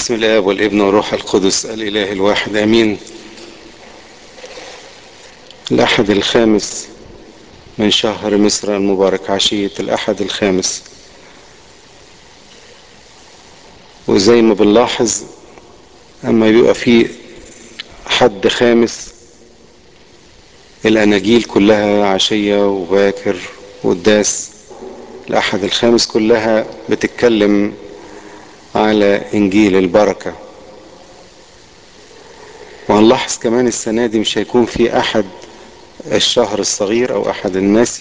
بسم الله والابن والروح القدس الاله الواحد امين الاحد الخامس من شهر مصر المبارك عشية الاحد الخامس وزي ما بنلاحظ اما بيبقى في حد خامس الاناجيل كلها عشية وباكر والداس الاحد الخامس كلها بتتكلم على انجيل البركة وهنلاحظ كمان السنة دي مش هيكون في احد الشهر الصغير او احد الناس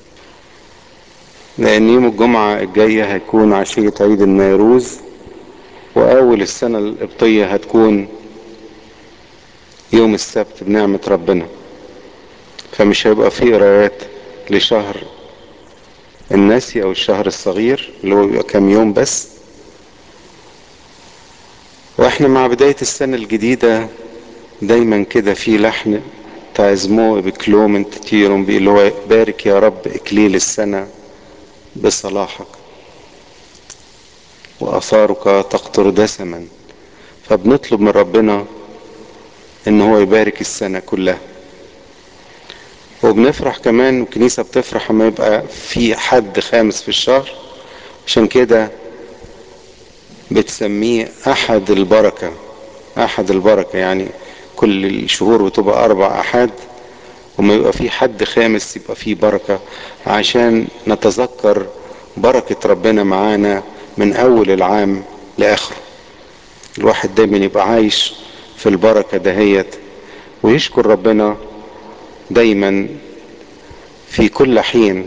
لان يوم الجمعة الجاية هيكون عشية عيد النيروز واول السنة القبطية هتكون يوم السبت بنعمة ربنا فمش هيبقى في قرايات لشهر الناسي او الشهر الصغير اللي هو بيبقى كام يوم بس واحنا مع بداية السنة الجديدة دايما كده في لحن تعزموه بكلومن تيرون اللي هو بارك يا رب اكليل السنة بصلاحك واثارك تقطر دسما فبنطلب من ربنا ان هو يبارك السنة كلها وبنفرح كمان الكنيسة بتفرح لما يبقى في حد خامس في الشهر عشان كده بتسميه احد البركة احد البركة يعني كل الشهور بتبقى اربع احد وما يبقى في حد خامس يبقى في بركة عشان نتذكر بركة ربنا معانا من اول العام لاخره الواحد دايما يبقى عايش في البركة دهيت ويشكر ربنا دايما في كل حين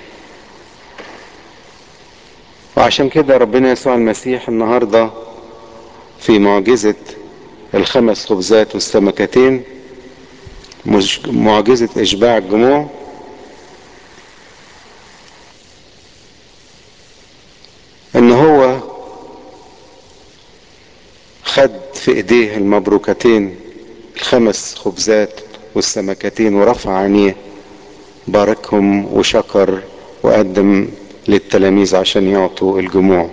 وعشان كده ربنا يسوع المسيح النهاردة في معجزة الخمس خبزات والسمكتين معجزة إشباع الجموع إن هو خد في إيديه المبروكتين الخمس خبزات والسمكتين ورفع عينيه باركهم وشكر وقدم للتلاميذ عشان يعطوا الجموع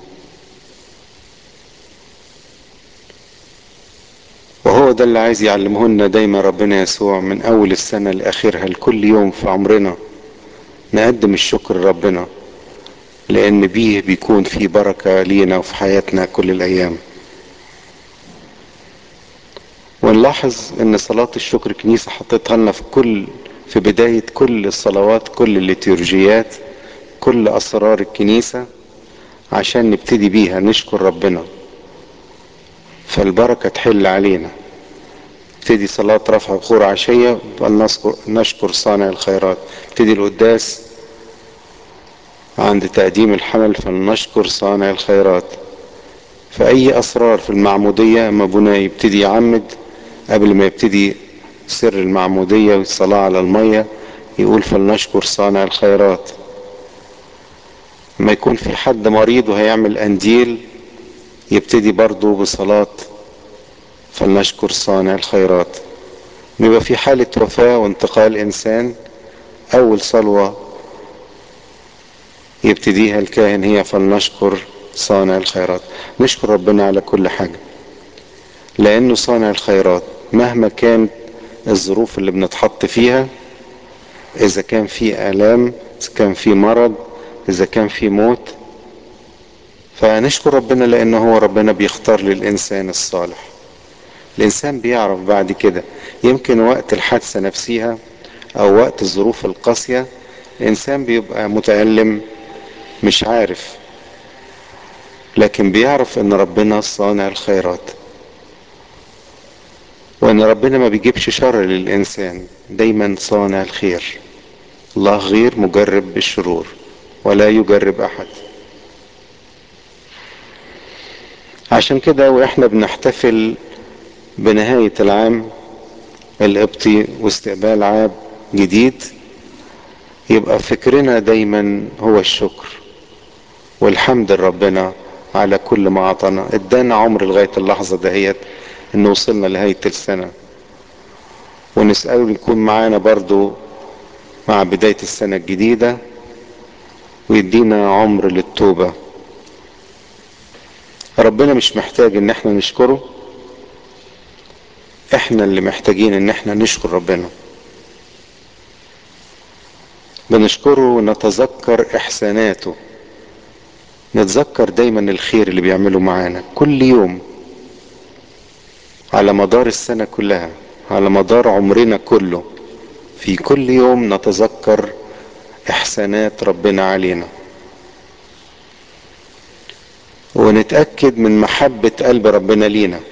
وهو ده اللي عايز يعلمه لنا دايما ربنا يسوع من اول السنة لاخرها لكل يوم في عمرنا نقدم الشكر لربنا لان بيه بيكون في بركة لينا وفي حياتنا كل الايام ونلاحظ ان صلاة الشكر كنيسة حطيتها لنا في كل في بداية كل الصلوات كل الليتورجيات كل اسرار الكنيسة عشان نبتدي بيها نشكر ربنا فالبركة تحل علينا ابتدي صلاة رفع بخور عشية نشكر, نشكر صانع الخيرات ابتدي القداس عند تقديم الحمل فلنشكر صانع الخيرات فأي أسرار في المعمودية أما ابونا يبتدي يعمد قبل ما يبتدي سر المعمودية والصلاة على المية يقول فلنشكر صانع الخيرات لما يكون في حد مريض وهيعمل أنديل يبتدي برضه بصلاة فلنشكر صانع الخيرات يبقى في حالة وفاة وانتقال إنسان أول صلوة يبتديها الكاهن هي فلنشكر صانع الخيرات نشكر ربنا على كل حاجة لأنه صانع الخيرات مهما كانت الظروف اللي بنتحط فيها إذا كان في آلام إذا كان في مرض إذا كان في موت فنشكر ربنا لأنه هو ربنا بيختار للإنسان الصالح الإنسان بيعرف بعد كده يمكن وقت الحادثة نفسها أو وقت الظروف القاسية الإنسان بيبقى متألم مش عارف لكن بيعرف ان ربنا صانع الخيرات وان ربنا ما بيجيبش شر للانسان دايما صانع الخير الله غير مجرب بالشرور ولا يجرب احد عشان كده واحنا بنحتفل بنهاية العام القبطي واستقبال عام جديد يبقى فكرنا دايما هو الشكر والحمد لربنا على كل ما اعطانا ادانا عمر لغاية اللحظة دهيت ان وصلنا لنهاية السنة ونسأله يكون معانا برضو مع بداية السنة الجديدة ويدينا عمر للتوبة ربنا مش محتاج ان احنا نشكره احنا اللي محتاجين ان احنا نشكر ربنا بنشكره ونتذكر احساناته نتذكر دايما الخير اللي بيعمله معانا كل يوم على مدار السنة كلها على مدار عمرنا كله في كل يوم نتذكر احسانات ربنا علينا ونتأكد من محبة قلب ربنا لينا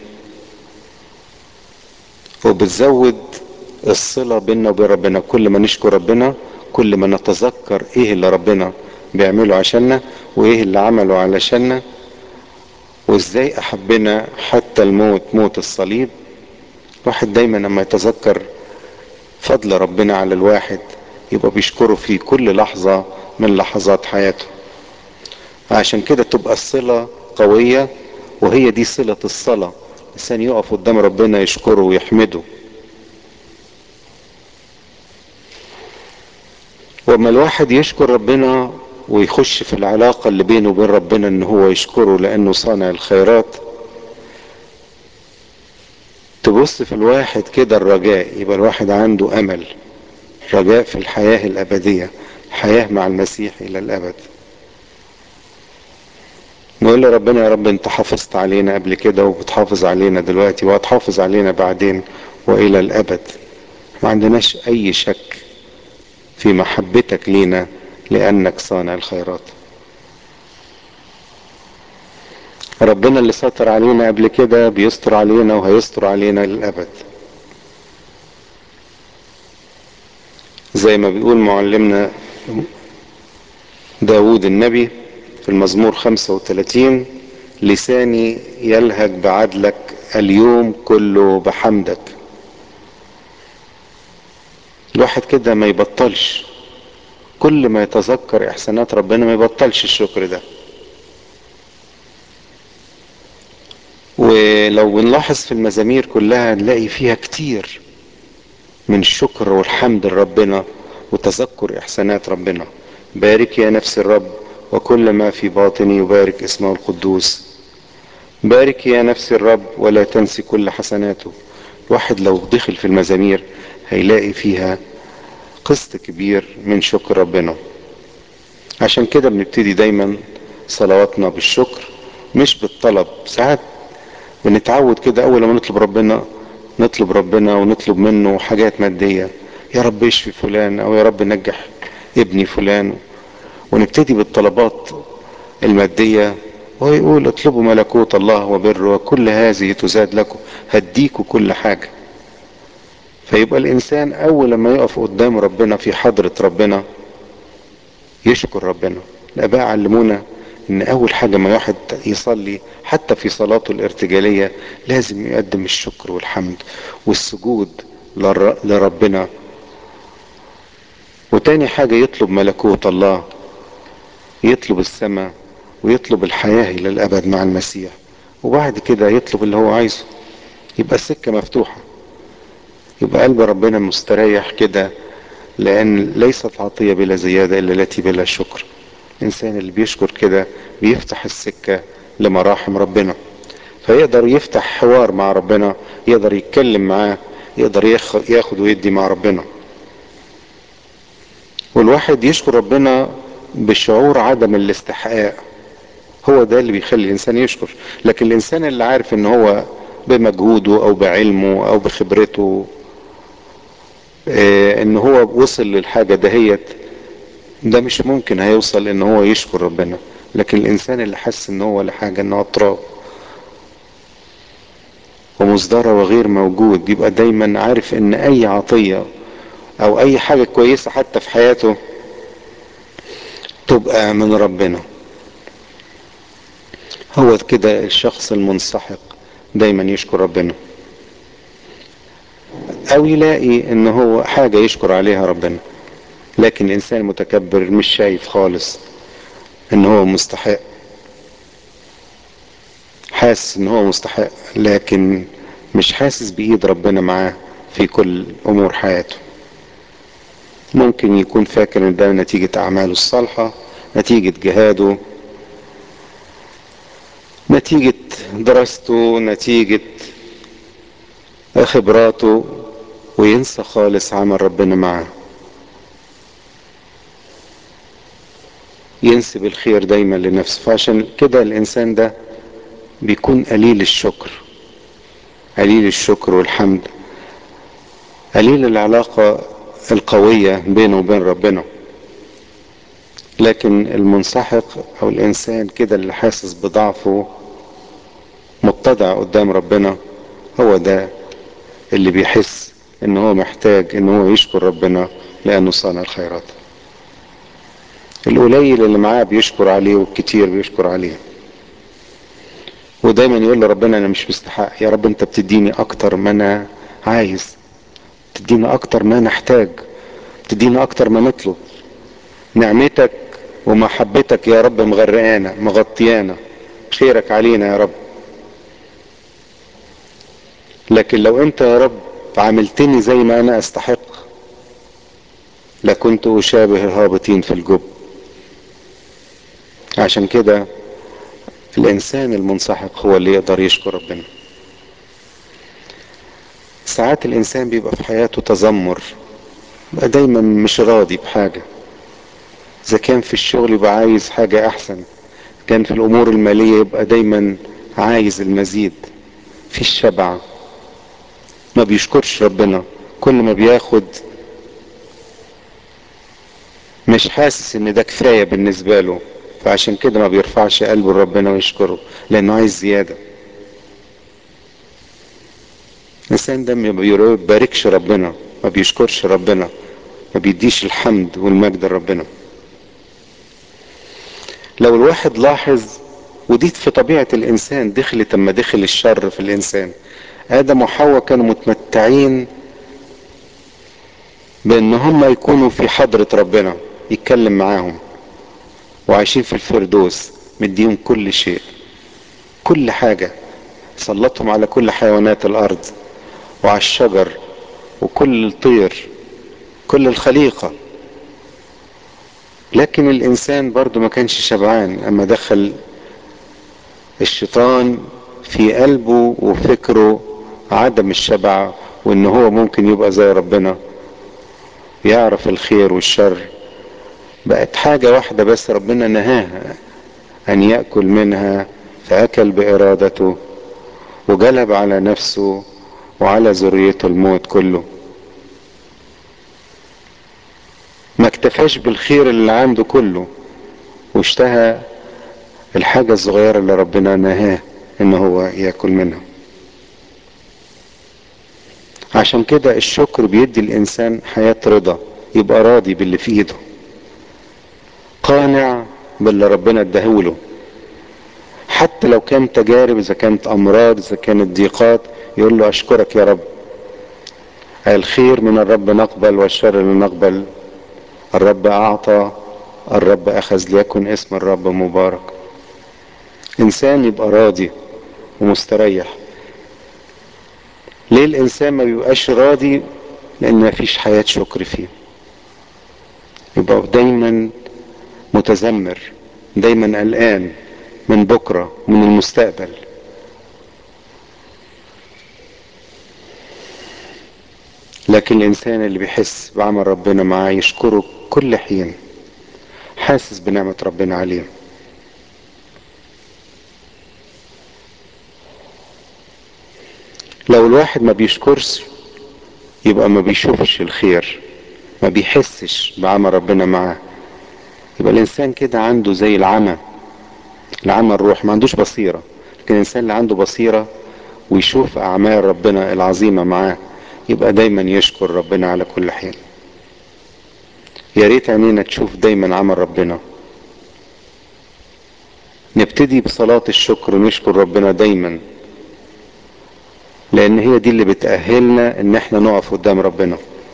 وبتزود الصلة بيننا وبين ربنا كل ما نشكر ربنا كل ما نتذكر ايه اللي ربنا بيعمله عشاننا وايه اللي عمله علشاننا وازاي احبنا حتى الموت موت الصليب الواحد دايما لما يتذكر فضل ربنا على الواحد يبقى بيشكره في كل لحظة من لحظات حياته عشان كده تبقى الصلة قوية وهي دي صلة الصلاة الإنسان يقف قدام ربنا يشكره ويحمده وما الواحد يشكر ربنا ويخش في العلاقة اللي بينه وبين ربنا ان هو يشكره لانه صانع الخيرات تبص في الواحد كده الرجاء يبقى الواحد عنده امل رجاء في الحياة الابدية حياة مع المسيح الى الابد نقول لربنا يا رب انت حافظت علينا قبل كده وبتحافظ علينا دلوقتي وهتحافظ علينا بعدين والى الابد ما عندناش اي شك في محبتك لينا لانك صانع الخيرات ربنا اللي ستر علينا قبل كده بيستر علينا وهيستر علينا للابد زي ما بيقول معلمنا داود النبي في المزمور 35 لساني يلهج بعدلك اليوم كله بحمدك الواحد كده ما يبطلش كل ما يتذكر احسانات ربنا ما يبطلش الشكر ده ولو بنلاحظ في المزامير كلها نلاقي فيها كتير من الشكر والحمد لربنا وتذكر احسانات ربنا بارك يا نفس الرب وكل ما في باطني يبارك اسمه القدوس بارك يا نفس الرب ولا تنسي كل حسناته الواحد لو دخل في المزامير هيلاقي فيها قسط كبير من شكر ربنا عشان كده بنبتدي دايما صلواتنا بالشكر مش بالطلب ساعات بنتعود كده اول ما نطلب ربنا نطلب ربنا ونطلب منه حاجات مادية يا رب اشفي فلان او يا رب نجح ابني فلان ونبتدي بالطلبات المادية وهو يقول اطلبوا ملكوت الله وبره وكل هذه تزاد لكم هديكوا كل حاجة فيبقى الانسان اول لما يقف قدام ربنا في حضرة ربنا يشكر ربنا الاباء علمونا ان اول حاجة ما واحد يصلي حتى في صلاته الارتجالية لازم يقدم الشكر والحمد والسجود لربنا وتاني حاجة يطلب ملكوت الله يطلب السماء ويطلب الحياة الى الابد مع المسيح وبعد كده يطلب اللي هو عايزه يبقى السكة مفتوحة يبقى قلب ربنا مستريح كده لان ليست عطية بلا زيادة الا التي بلا شكر الانسان اللي بيشكر كده بيفتح السكة لمراحم ربنا فيقدر يفتح حوار مع ربنا يقدر يتكلم معاه يقدر ياخد ويدي مع ربنا والواحد يشكر ربنا بشعور عدم الاستحقاق هو ده اللي بيخلي الانسان يشكر لكن الانسان اللي عارف ان هو بمجهوده او بعلمه او بخبرته اه ان هو وصل للحاجة دهيت ده مش ممكن هيوصل ان هو يشكر ربنا لكن الانسان اللي حس ان هو لحاجة ان هو تراب ومصدرة وغير موجود بيبقى دايما عارف ان اي عطية او اي حاجة كويسة حتى في حياته تبقى من ربنا هو كده الشخص المنسحق دايما يشكر ربنا او يلاقي ان هو حاجة يشكر عليها ربنا لكن الانسان المتكبر مش شايف خالص ان هو مستحق حاسس ان هو مستحق لكن مش حاسس بايد ربنا معاه في كل امور حياته ممكن يكون فاكر ان ده نتيجة اعماله الصالحة نتيجة جهاده نتيجة دراسته نتيجة خبراته وينسى خالص عمل ربنا معاه ينسب الخير دايما لنفسه فعشان كده الانسان ده بيكون قليل الشكر قليل الشكر والحمد قليل العلاقة القوية بينه وبين ربنا لكن المنسحق او الانسان كده اللي حاسس بضعفه متضع قدام ربنا هو ده اللي بيحس ان هو محتاج ان هو يشكر ربنا لانه صانع الخيرات القليل اللي معاه بيشكر عليه والكتير بيشكر عليه ودايما يقول لربنا انا مش مستحق يا رب انت بتديني اكتر ما انا عايز تدينا اكتر ما نحتاج تدينا اكتر ما نطلب نعمتك ومحبتك يا رب مغرقانا مغطيانا خيرك علينا يا رب لكن لو انت يا رب عاملتني زي ما انا استحق لكنت اشابه الهابطين في الجب عشان كده الانسان المنسحق هو اللي يقدر يشكر ربنا ساعات الانسان بيبقى في حياته تذمر بقى دايما مش راضي بحاجة اذا كان في الشغل يبقى عايز حاجة احسن كان في الامور المالية يبقى دايما عايز المزيد في الشبع ما بيشكرش ربنا كل ما بياخد مش حاسس ان ده كفاية بالنسبة له فعشان كده ما بيرفعش قلبه لربنا ويشكره لانه عايز زيادة الانسان ده ما بيباركش ربنا ما بيشكرش ربنا ما بيديش الحمد والمجد لربنا لو الواحد لاحظ ودي في طبيعة الانسان دخلت اما دخل الشر في الانسان ادم وحواء كانوا متمتعين بان هم يكونوا في حضرة ربنا يتكلم معاهم وعايشين في الفردوس مديهم كل شيء كل حاجة سلطهم على كل حيوانات الارض وعلى الشجر وكل الطير كل الخليقة لكن الانسان برضو ما كانش شبعان اما دخل الشيطان في قلبه وفكره عدم الشبع وان هو ممكن يبقى زي ربنا يعرف الخير والشر بقت حاجة واحدة بس ربنا نهاها ان يأكل منها فأكل بإرادته وجلب على نفسه وعلى ذريته الموت كله ما اكتفاش بالخير اللي عنده كله واشتهى الحاجة الصغيرة اللي ربنا نهاه ان هو يأكل منها عشان كده الشكر بيدي الانسان حياة رضا يبقى راضي باللي في ايده قانع باللي ربنا اداهوله حتى لو كان تجارب اذا كانت امراض اذا كانت ضيقات يقول له اشكرك يا رب الخير من الرب نقبل والشر لا نقبل الرب اعطى الرب اخذ ليكن اسم الرب مبارك انسان يبقى راضي ومستريح ليه الانسان ما بيبقاش راضي لان ما فيش حياة شكر فيه يبقى دايما متذمر دايما قلقان من بكرة من المستقبل لكن الانسان اللي بيحس بعمل ربنا معاه يشكره كل حين حاسس بنعمة ربنا عليه لو الواحد ما بيشكرش يبقى ما بيشوفش الخير ما بيحسش بعمل ربنا معاه يبقى الانسان كده عنده زي العمى العمى الروح ما عندوش بصيرة لكن الانسان اللي عنده بصيرة ويشوف اعمال ربنا العظيمة معاه يبقى دايما يشكر ربنا على كل حين يا ريت عينينا تشوف دايما عمل ربنا نبتدي بصلاة الشكر ونشكر ربنا دايما لان هي دي اللي بتأهلنا ان احنا نقف قدام ربنا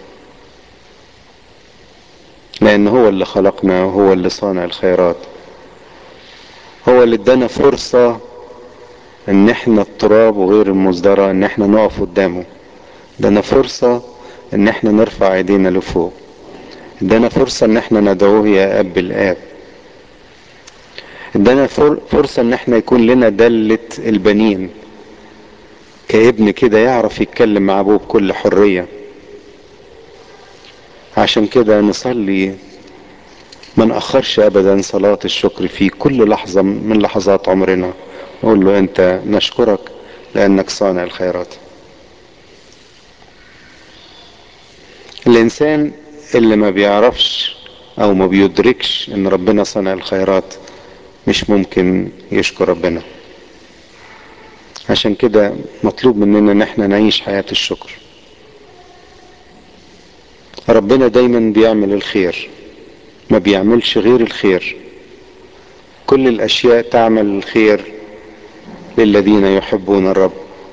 لان هو اللي خلقنا وهو اللي صانع الخيرات هو اللي ادانا فرصة ان احنا التراب وغير المصدرة ان احنا نقف قدامه ادانا فرصة ان احنا نرفع ايدينا لفوق ادانا فرصة ان احنا ندعوه يا اب الاب ادانا فرصة ان احنا يكون لنا دلة البنين كابن كده يعرف يتكلم مع ابوه بكل حرية عشان كده نصلي ما نأخرش ابدا صلاة الشكر في كل لحظة من لحظات عمرنا نقول له انت نشكرك لانك صانع الخيرات الانسان اللي ما بيعرفش او ما بيدركش ان ربنا صانع الخيرات مش ممكن يشكر ربنا عشان كده مطلوب مننا ان احنا نعيش حياة الشكر ربنا دايما بيعمل الخير ما بيعملش غير الخير كل الاشياء تعمل الخير للذين يحبون الرب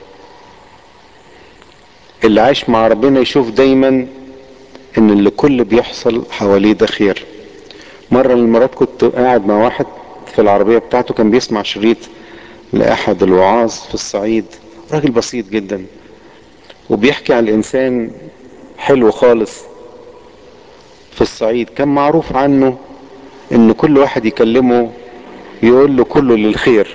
اللي عايش مع ربنا يشوف دايما ان اللي كل بيحصل حواليه ده خير مرة من المرات كنت قاعد مع واحد في العربية بتاعته كان بيسمع شريط لأحد الوعاظ في الصعيد راجل بسيط جدا وبيحكي عن الإنسان حلو خالص في الصعيد كان معروف عنه إن كل واحد يكلمه يقول له كله للخير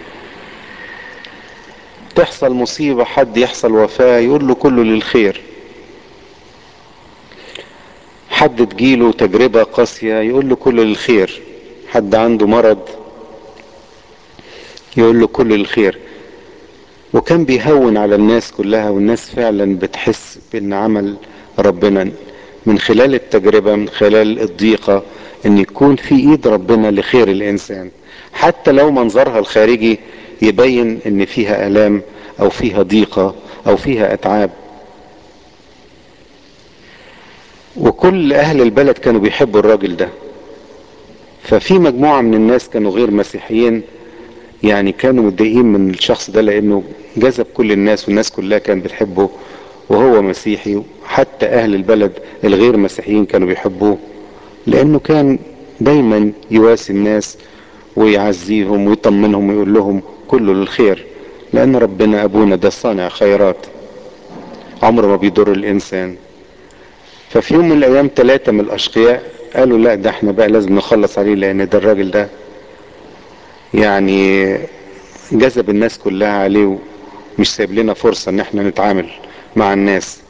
تحصل مصيبة حد يحصل وفاة يقول له كله للخير حد تجيله تجربة قاسية يقول له كله للخير حد عنده مرض يقول له كل الخير وكان بيهون على الناس كلها والناس فعلا بتحس بان عمل ربنا من خلال التجربة من خلال الضيقة ان يكون في ايد ربنا لخير الانسان حتى لو منظرها الخارجي يبين ان فيها الام او فيها ضيقة او فيها اتعاب وكل اهل البلد كانوا بيحبوا الراجل ده ففي مجموعة من الناس كانوا غير مسيحيين يعني كانوا متضايقين من الشخص ده لانه جذب كل الناس والناس كلها كانت بتحبه وهو مسيحي حتى اهل البلد الغير مسيحيين كانوا بيحبوه لانه كان دايما يواسي الناس ويعزيهم ويطمنهم ويقول لهم كله للخير لان ربنا ابونا ده صانع خيرات عمره ما بيضر الانسان ففي يوم من الايام ثلاثة من الاشقياء قالوا لا ده احنا بقى لازم نخلص عليه لان ده الراجل ده يعني جذب الناس كلها عليه ومش سايب لنا فرصة ان احنا نتعامل مع الناس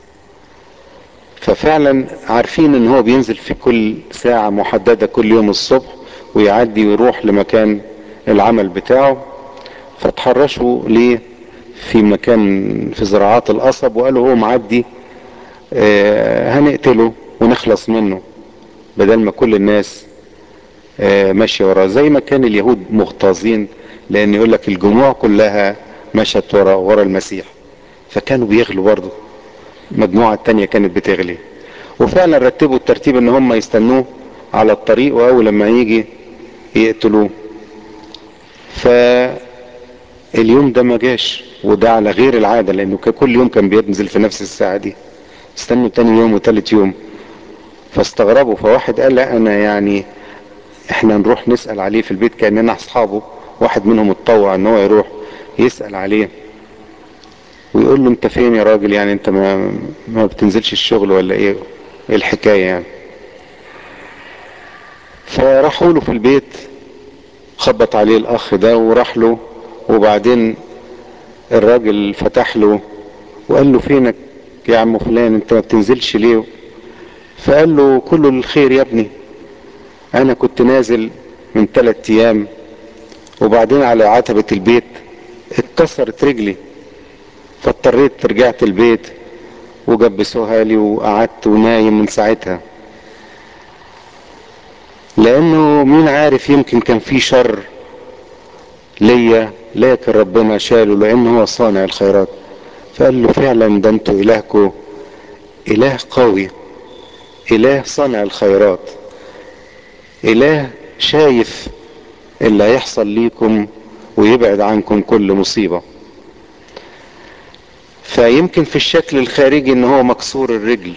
ففعلا عارفين ان هو بينزل في كل ساعة محددة كل يوم الصبح ويعدي ويروح لمكان العمل بتاعه فتحرشوا ليه في مكان في زراعات القصب وقالوا هو معدي آه هنقتله ونخلص منه بدل ما كل الناس آه ماشية وراه زي ما كان اليهود مغتاظين لان يقول لك الجموع كلها مشت ورا ورا المسيح فكانوا بيغلوا برضه مجموعة تانية كانت بتغلي وفعلا رتبوا الترتيب ان هم يستنوه على الطريق واول لما يجي يقتلوه فاليوم ده ما جاش وده على غير العادة لانه كل يوم كان بينزل في نفس الساعة دي استنوا تاني يوم وتالت يوم فاستغربوا فواحد قال لا انا يعني احنا نروح نسأل عليه في البيت كأننا اصحابه واحد منهم اتطوع ان هو يروح يسأل عليه ويقول له انت فين يا راجل يعني انت ما, ما بتنزلش الشغل ولا ايه ايه الحكاية يعني فراحوا له في البيت خبط عليه الاخ ده وراح له وبعدين الراجل فتح له وقال له فينك يا عم فلان انت ما بتنزلش ليه فقال له كله للخير يا ابني انا كنت نازل من ثلاث ايام وبعدين على عتبة البيت اتكسرت رجلي فاضطريت رجعت البيت وجبسوها لي وقعدت ونايم من ساعتها لانه مين عارف يمكن كان في شر ليا لكن ربنا شاله لان هو صانع الخيرات فقال له فعلا ده انتوا الهكم اله قوي اله صانع الخيرات اله شايف اللي هيحصل ليكم ويبعد عنكم كل مصيبة فيمكن في الشكل الخارجي ان هو مكسور الرجل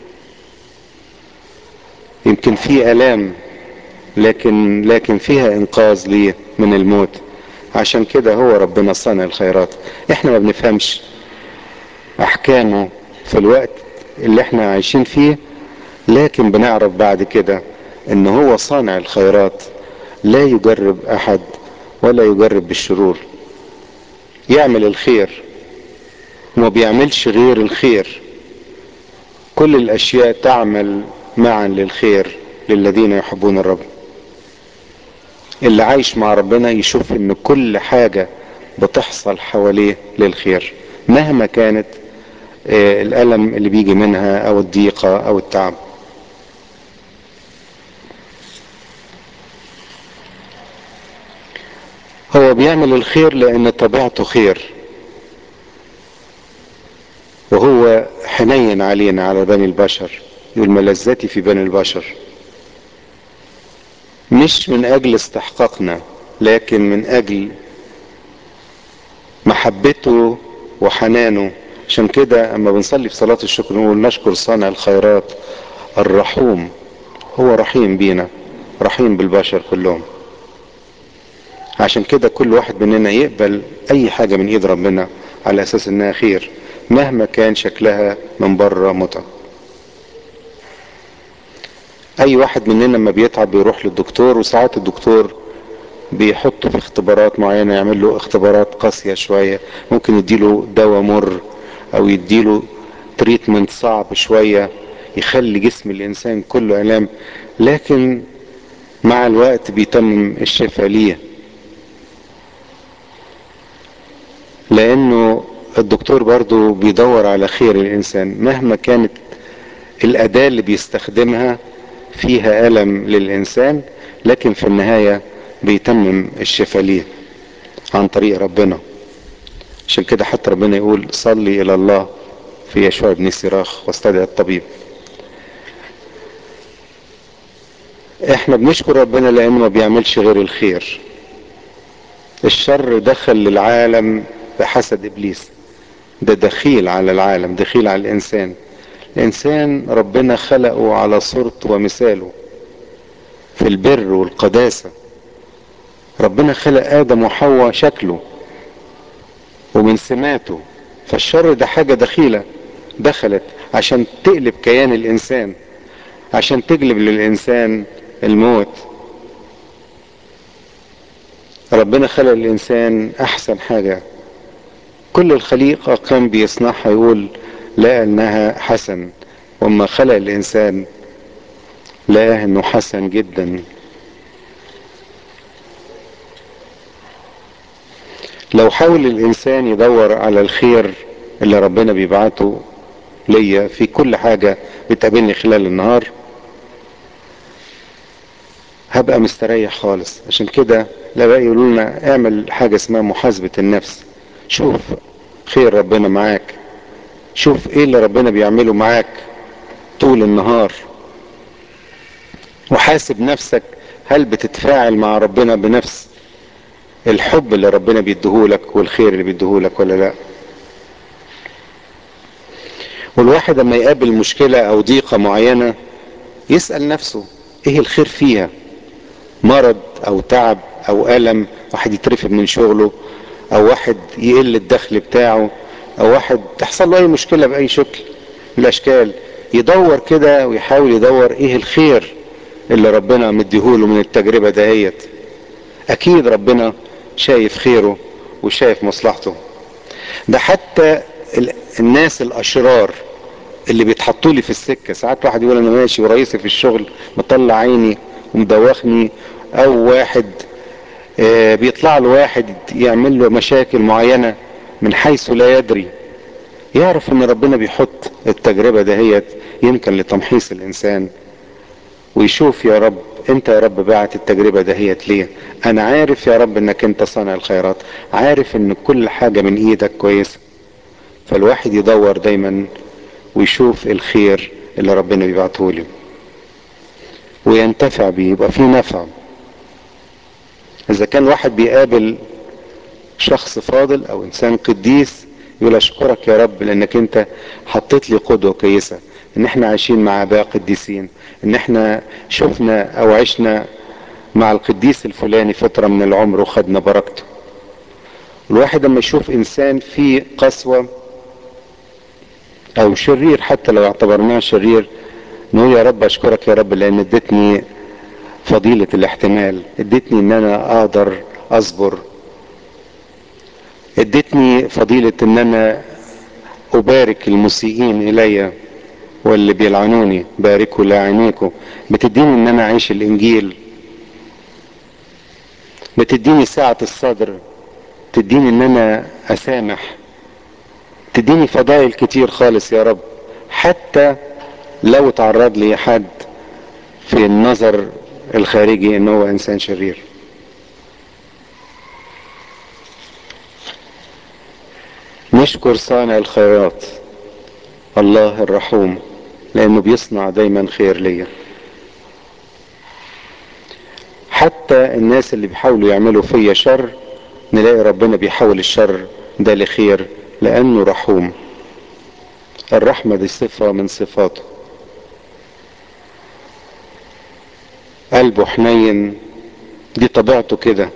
يمكن فيه الام لكن لكن فيها انقاذ ليه من الموت عشان كده هو ربنا صانع الخيرات احنا ما بنفهمش احكامه في الوقت اللي احنا عايشين فيه لكن بنعرف بعد كده ان هو صانع الخيرات لا يجرب احد ولا يجرب بالشرور يعمل الخير وما بيعملش غير الخير كل الاشياء تعمل معا للخير للذين يحبون الرب اللي عايش مع ربنا يشوف ان كل حاجة بتحصل حواليه للخير مهما كانت الالم اللي بيجي منها او الضيقة او التعب هو بيعمل الخير لان طبيعته خير وهو حنين علينا على بني البشر يقول ملذتي في بني البشر مش من اجل استحقاقنا لكن من اجل محبته وحنانه عشان كده اما بنصلي في صلاة الشكر نقول نشكر صانع الخيرات الرحوم هو رحيم بينا رحيم بالبشر كلهم عشان كده كل واحد مننا يقبل اي حاجة من ايد ربنا على اساس انها خير مهما كان شكلها من بره متعب اي واحد مننا لما بيتعب بيروح للدكتور وساعات الدكتور بيحطه في اختبارات معينة يعمل له اختبارات قاسية شوية ممكن يديله دواء مر او يديله تريتمنت صعب شوية يخلي جسم الانسان كله الام لكن مع الوقت بيتم الشفاء ليه لانه الدكتور برضو بيدور على خير الانسان مهما كانت الاداة اللي بيستخدمها فيها الم للانسان لكن في النهاية بيتمم الشفاء ليه عن طريق ربنا عشان كده حتى ربنا يقول صلي الى الله في يشوع بن سراخ واستدعي الطبيب احنا بنشكر ربنا لانه ما بيعملش غير الخير الشر دخل للعالم بحسد ابليس ده دخيل على العالم دخيل على الانسان الانسان ربنا خلقه على صورته ومثاله في البر والقداسة ربنا خلق ادم وحواء شكله ومن سماته فالشر ده حاجة دخيلة دخلت عشان تقلب كيان الانسان عشان تجلب للانسان الموت ربنا خلق الانسان احسن حاجة كل الخليقة كان بيصنعها يقول لا انها حسن وما خلق الانسان لا انه حسن جدا لو حاول الانسان يدور على الخير اللي ربنا بيبعته ليا في كل حاجة بتقابلني خلال النهار هبقى مستريح خالص عشان كده لا بقى يقولوا لنا اعمل حاجة اسمها محاسبة النفس شوف خير ربنا معاك شوف ايه اللي ربنا بيعمله معاك طول النهار وحاسب نفسك هل بتتفاعل مع ربنا بنفس الحب اللي ربنا بيديهولك والخير اللي بيديهولك ولا لا والواحد لما يقابل مشكلة او ضيقة معينة يسأل نفسه ايه الخير فيها مرض او تعب او الم واحد يترفد من شغله او واحد يقل الدخل بتاعه او واحد تحصل له اي مشكلة باي شكل من الاشكال يدور كده ويحاول يدور ايه الخير اللي ربنا مديهوله من التجربة دهيت اكيد ربنا شايف خيره وشايف مصلحته ده حتى الناس الاشرار اللي بيتحطوا لي في السكة ساعات واحد يقول انا ماشي ورئيسي في الشغل مطلع عيني ومدوخني او واحد آه بيطلع له واحد يعمل له مشاكل معينة من حيث لا يدري يعرف ان ربنا بيحط التجربة دهيت يمكن لتمحيص الانسان ويشوف يا رب انت يا رب باعت التجربة دهيت ليه انا عارف يا رب انك انت صانع الخيرات عارف ان كل حاجة من ايدك كويسة فالواحد يدور دايما ويشوف الخير اللي ربنا بيبعته له وينتفع بيه يبقى فيه نفع اذا كان واحد بيقابل شخص فاضل او انسان قديس يقول اشكرك يا رب لانك انت حطيت لي قدوة كويسة ان احنا عايشين مع اباء قديسين ان احنا شفنا او عشنا مع القديس الفلاني فترة من العمر وخدنا بركته الواحد لما يشوف انسان فيه قسوة او شرير حتى لو اعتبرناه شرير نقول يا رب اشكرك يا رب لان اديتني فضيلة الاحتمال ادتني ان انا اقدر اصبر ادتني فضيلة ان انا ابارك المسيئين الي واللي بيلعنوني باركوا لاعنيكم بتديني ان انا اعيش الانجيل بتديني سعة الصدر تديني ان انا اسامح تديني فضائل كتير خالص يا رب حتى لو تعرض لي حد في النظر الخارجي ان هو انسان شرير نشكر صانع الخيرات الله الرحوم لانه بيصنع دايما خير ليا حتى الناس اللي بيحاولوا يعملوا فيا شر نلاقي ربنا بيحول الشر ده لخير لانه رحوم الرحمة دي صفة من صفاته قلبه حنين دي طبيعته كده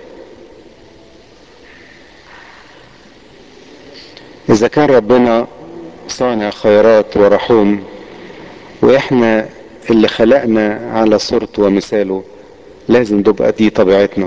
اذا كان ربنا صانع خيرات ورحوم واحنا اللي خلقنا على صورته ومثاله لازم تبقى دي طبيعتنا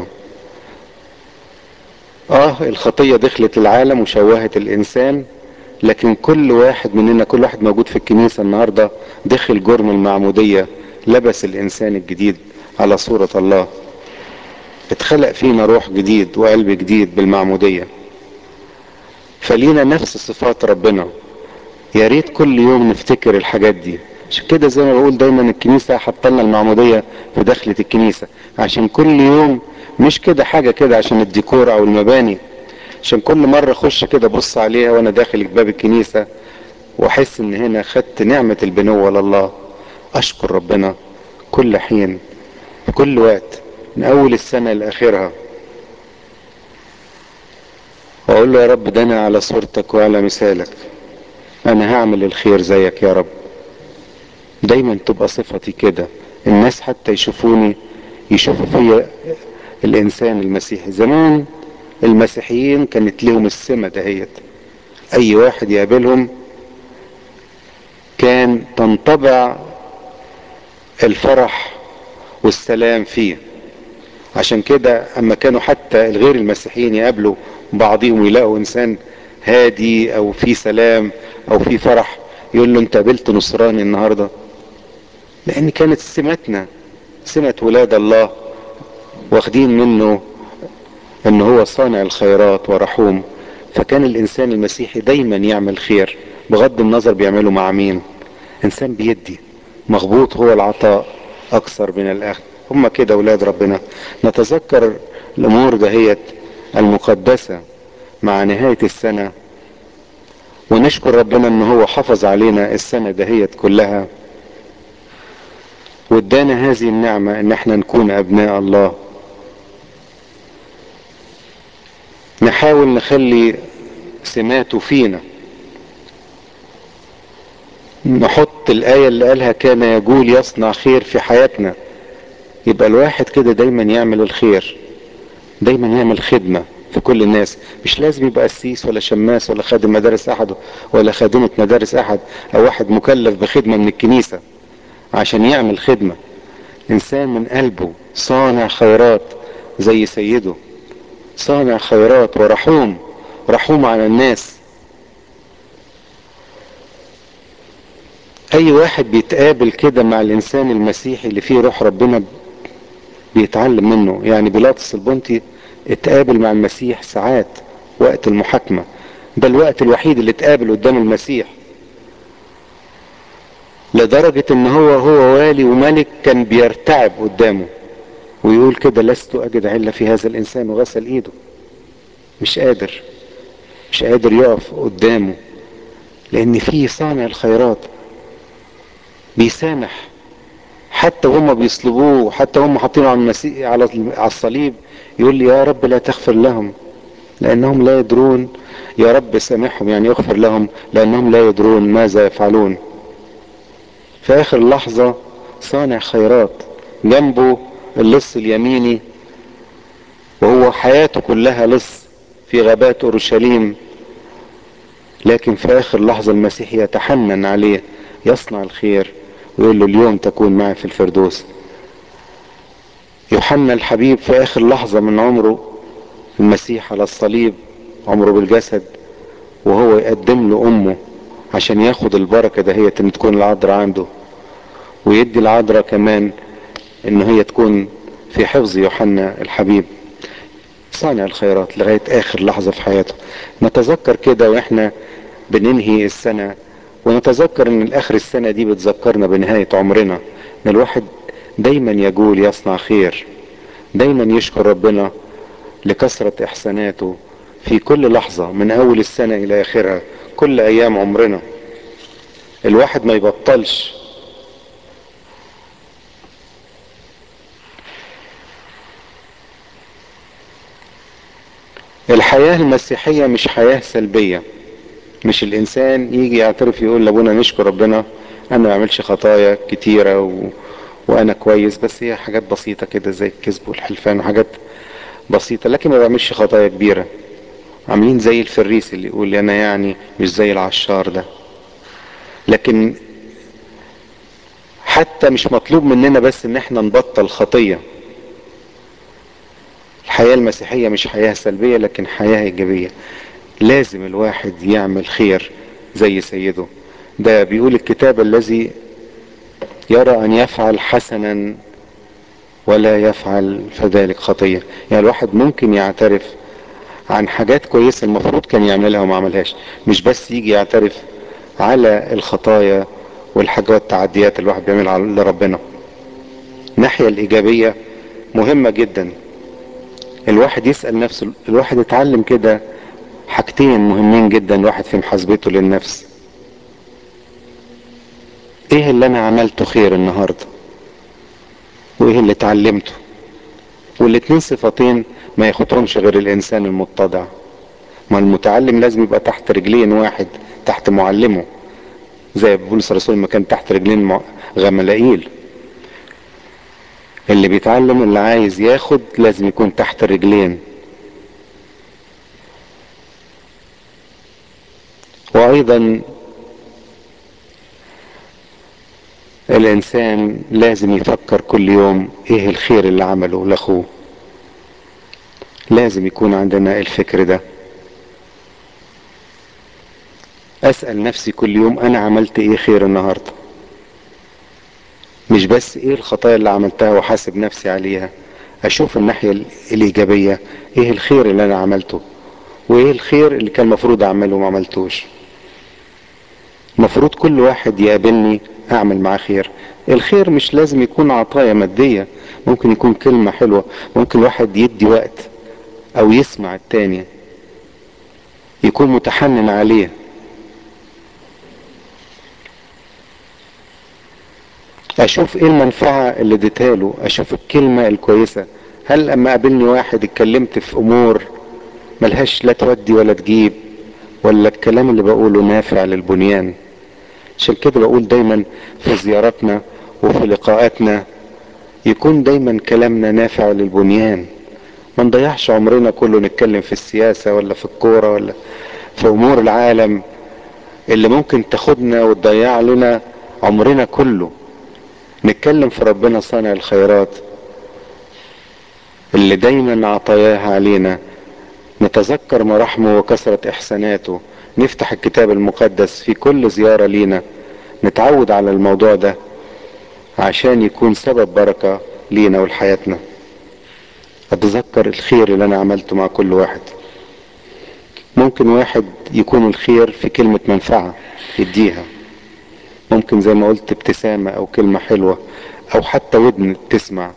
اه الخطية دخلت العالم وشوهت الانسان لكن كل واحد مننا كل واحد موجود في الكنيسة النهاردة دخل جرم المعمودية لبس الانسان الجديد على صورة الله اتخلق فينا روح جديد وقلب جديد بالمعمودية فلينا نفس صفات ربنا يا ريت كل يوم نفتكر الحاجات دي عشان كده زي ما بقول دايما الكنيسة حطلنا المعمودية في دخلة الكنيسة عشان كل يوم مش كده حاجة كده عشان الديكور او المباني عشان كل مرة اخش كده ابص عليها وانا داخل باب الكنيسة واحس ان هنا خدت نعمة البنوة لله اشكر ربنا كل حين في كل وقت من اول السنة لاخرها واقول له يا رب ده انا على صورتك وعلى مثالك انا هعمل الخير زيك يا رب دايما تبقى صفتي كده الناس حتى يشوفوني يشوفوا فيا الانسان المسيحي زمان المسيحيين كانت لهم السمة دهيت اي واحد يقابلهم كان تنطبع الفرح والسلام فيه عشان كده اما كانوا حتى الغير المسيحيين يقابلوا بعضهم يلاقوا انسان هادي او في سلام او في فرح يقول له انت قابلت نصراني النهارده لان كانت سمتنا سمة ولاد الله واخدين منه ان هو صانع الخيرات ورحوم فكان الانسان المسيحي دايما يعمل خير بغض النظر بيعمله مع مين انسان بيدي مغبوط هو العطاء اكثر من الاخذ هم كده اولاد ربنا نتذكر الامور دهيت المقدسة مع نهاية السنة ونشكر ربنا ان هو حفظ علينا السنة دهيت كلها وادانا هذه النعمة ان احنا نكون ابناء الله نحاول نخلي سماته فينا نحط الآية اللي قالها كان يقول يصنع خير في حياتنا يبقى الواحد كده دايما يعمل الخير دايما يعمل خدمة في كل الناس مش لازم يبقى قسيس ولا شماس ولا خادم مدارس احد ولا خادمة مدارس احد او واحد مكلف بخدمة من الكنيسة عشان يعمل خدمة انسان من قلبه صانع خيرات زي سيده صانع خيرات ورحوم رحوم على الناس اي واحد بيتقابل كده مع الانسان المسيحي اللي فيه روح ربنا بيتعلم منه يعني بيلاطس البنطي اتقابل مع المسيح ساعات وقت المحاكمة ده الوقت الوحيد اللي اتقابل قدام المسيح لدرجة ان هو هو والي وملك كان بيرتعب قدامه ويقول كده لست اجد علة في هذا الانسان وغسل ايده مش قادر مش قادر يقف قدامه لان فيه صانع الخيرات بيسامح حتى هم بيصلبوه حتى هم حاطينه على المسيح على على الصليب يقول لي يا رب لا تغفر لهم لانهم لا يدرون يا رب سامحهم يعني يغفر لهم لانهم لا يدرون ماذا يفعلون في اخر لحظة صانع خيرات جنبه اللص اليميني وهو حياته كلها لص في غابات اورشليم لكن في اخر لحظة المسيح يتحنن عليه يصنع الخير ويقول له اليوم تكون معي في الفردوس يوحنا الحبيب في اخر لحظة من عمره المسيح على الصليب عمره بالجسد وهو يقدم له امه عشان ياخد البركة دهيت ان تكون العذراء عنده ويدي العذراء كمان ان هي تكون في حفظ يوحنا الحبيب صانع الخيرات لغاية اخر لحظة في حياته نتذكر كده واحنا بننهي السنة ونتذكر ان الاخر السنة دي بتذكرنا بنهاية عمرنا ان الواحد دايما يقول يصنع خير دايما يشكر ربنا لكثرة احساناته في كل لحظة من اول السنة الى اخرها كل ايام عمرنا الواحد ما يبطلش الحياة المسيحية مش حياة سلبية مش الانسان يجي يعترف يقول لابونا نشكر ربنا انا ما بعملش خطايا كتيرة و... وانا كويس بس هي حاجات بسيطة كده زي الكذب والحلفان وحاجات بسيطة لكن ما بعملش خطايا كبيرة عاملين زي الفريس اللي يقول انا يعني مش زي العشار ده لكن حتى مش مطلوب مننا بس ان احنا نبطل خطية الحياة المسيحية مش حياة سلبية لكن حياة ايجابية لازم الواحد يعمل خير زي سيده ده بيقول الكتاب الذي يرى ان يفعل حسنا ولا يفعل فذلك خطية يعني الواحد ممكن يعترف عن حاجات كويسة المفروض كان يعملها وما عملهاش مش بس يجي يعترف على الخطايا والحاجات التعديات اللي الواحد بيعملها لربنا الناحية الإيجابية مهمة جدا الواحد يسأل نفسه الواحد يتعلم كده حاجتين مهمين جدا الواحد في محاسبته للنفس ايه اللي انا عملته خير النهارده وايه اللي اتعلمته والاتنين صفتين ما ياخدهمش غير الانسان المتضع ما المتعلم لازم يبقى تحت رجلين واحد تحت معلمه زي بولس الرسول ما كان تحت رجلين غملائيل اللي بيتعلم اللي عايز ياخد لازم يكون تحت الرجلين وايضا الانسان لازم يفكر كل يوم ايه الخير اللي عمله لاخوه لازم يكون عندنا الفكر ده اسأل نفسي كل يوم انا عملت ايه خير النهاردة مش بس ايه الخطايا اللي عملتها وحاسب نفسي عليها اشوف الناحية الايجابية ايه الخير اللي انا عملته وايه الخير اللي كان المفروض اعمله وما عملتوش المفروض كل واحد يقابلني اعمل معاه خير الخير مش لازم يكون عطايا مادية ممكن يكون كلمة حلوة ممكن واحد يدي وقت او يسمع التاني يكون متحنن عليه اشوف ايه المنفعة اللي اديتها له اشوف الكلمة الكويسة هل اما قابلني واحد اتكلمت في امور ملهاش لا تودي ولا تجيب ولا الكلام اللي بقوله نافع للبنيان عشان كده بقول دايما في زياراتنا وفي لقاءاتنا يكون دايما كلامنا نافع للبنيان ما نضيعش عمرنا كله نتكلم في السياسة ولا في الكورة ولا في امور العالم اللي ممكن تاخدنا وتضيع لنا عمرنا كله نتكلم في ربنا صانع الخيرات اللي دايما عطاياها علينا نتذكر مراحمه وكثرة احساناته نفتح الكتاب المقدس في كل زيارة لينا نتعود على الموضوع ده عشان يكون سبب بركة لينا ولحياتنا اتذكر الخير اللي انا عملته مع كل واحد ممكن واحد يكون الخير في كلمة منفعة يديها ممكن زي ما قلت ابتسامة او كلمة حلوة او حتى ودن تسمع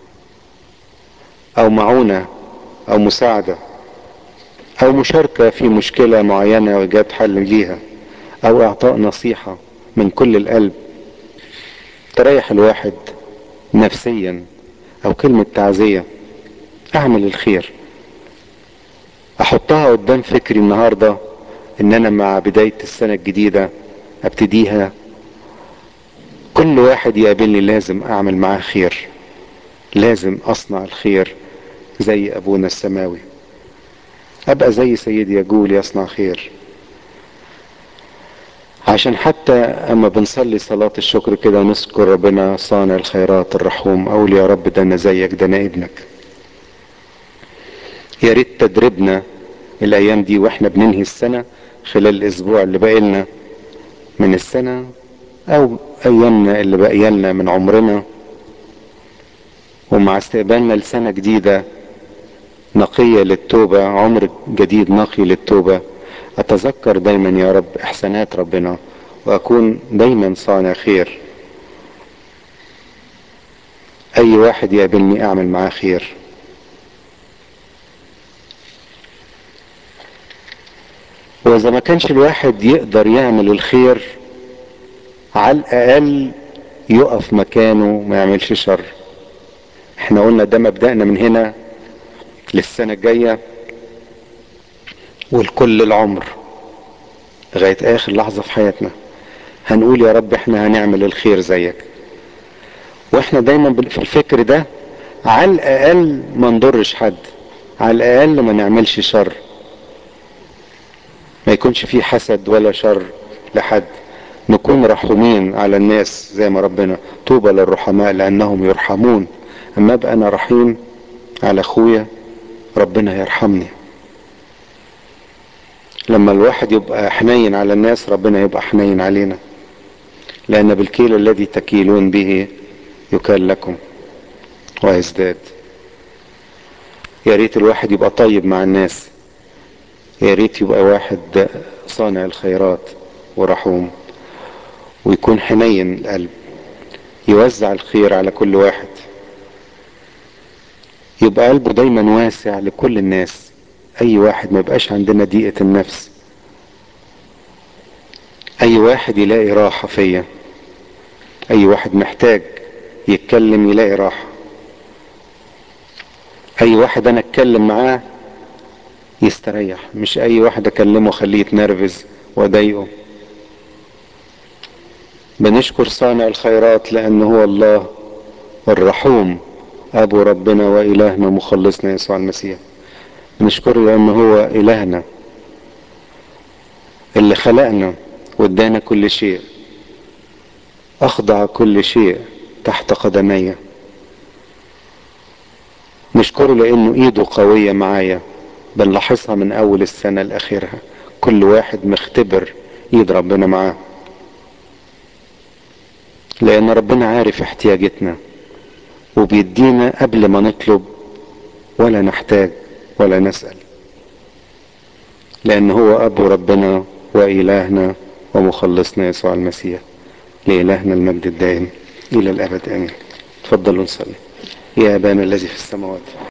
او معونة او مساعدة او مشاركة في مشكلة معينة وايجاد حل ليها او اعطاء نصيحة من كل القلب تريح الواحد نفسيا او كلمة تعزية اعمل الخير احطها قدام فكري النهاردة ان انا مع بداية السنة الجديدة ابتديها كل واحد يقابلني لازم اعمل معاه خير لازم اصنع الخير زي ابونا السماوي ابقى زي سيدي يقول يصنع خير عشان حتى اما بنصلي صلاة الشكر كده نذكر ربنا صانع الخيرات الرحوم اقول يا رب ده انا زيك ده انا ابنك يا ريت تدريبنا الايام دي واحنا بننهي السنة خلال الاسبوع اللي باقي لنا من السنة او ايامنا اللي باقيه لنا من عمرنا ومع استقبالنا لسنة جديدة نقية للتوبة عمر جديد نقي للتوبة اتذكر دايما يا رب احسانات ربنا واكون دايما صانع خير اي واحد يقابلني اعمل معاه خير واذا ما كانش الواحد يقدر يعمل الخير على الاقل يقف مكانه ما يعملش شر احنا قلنا ده مبدأنا من هنا للسنة الجاية ولكل العمر لغاية اخر لحظة في حياتنا هنقول يا رب احنا هنعمل الخير زيك واحنا دايما في الفكر ده على الاقل ما نضرش حد على الاقل ما نعملش شر ما يكونش فيه حسد ولا شر لحد نكون رحومين على الناس زي ما ربنا طوبى للرحماء لانهم يرحمون اما ابقى انا رحيم على اخويا ربنا يرحمني لما الواحد يبقى حنين على الناس ربنا يبقى حنين علينا لان بالكيل الذي تكيلون به يكال لكم ويزداد يا ريت الواحد يبقى طيب مع الناس يا ريت يبقى واحد صانع الخيرات ورحوم ويكون حنين القلب يوزع الخير على كل واحد يبقى قلبه دايما واسع لكل الناس اي واحد ما يبقاش عندنا ضيقة النفس اي واحد يلاقي راحة فيا اي واحد محتاج يتكلم يلاقي راحة اي واحد انا اتكلم معاه يستريح مش اي واحد اكلمه اخليه يتنرفز واضايقه بنشكر صانع الخيرات لانه هو الله الرحوم ابو ربنا والهنا مخلصنا يسوع المسيح نشكره لانه هو الهنا اللي خلقنا وادانا كل شيء اخضع كل شيء تحت قدمي نشكره لانه ايده قوية معايا بنلاحظها من اول السنة لاخرها كل واحد مختبر ايد ربنا معاه لان ربنا عارف احتياجتنا وبيدينا قبل ما نطلب ولا نحتاج ولا نسأل لان هو ابو ربنا والهنا ومخلصنا يسوع المسيح لالهنا المجد الدائم الى الابد امين تفضلوا نصلي يا ابانا الذي في السماوات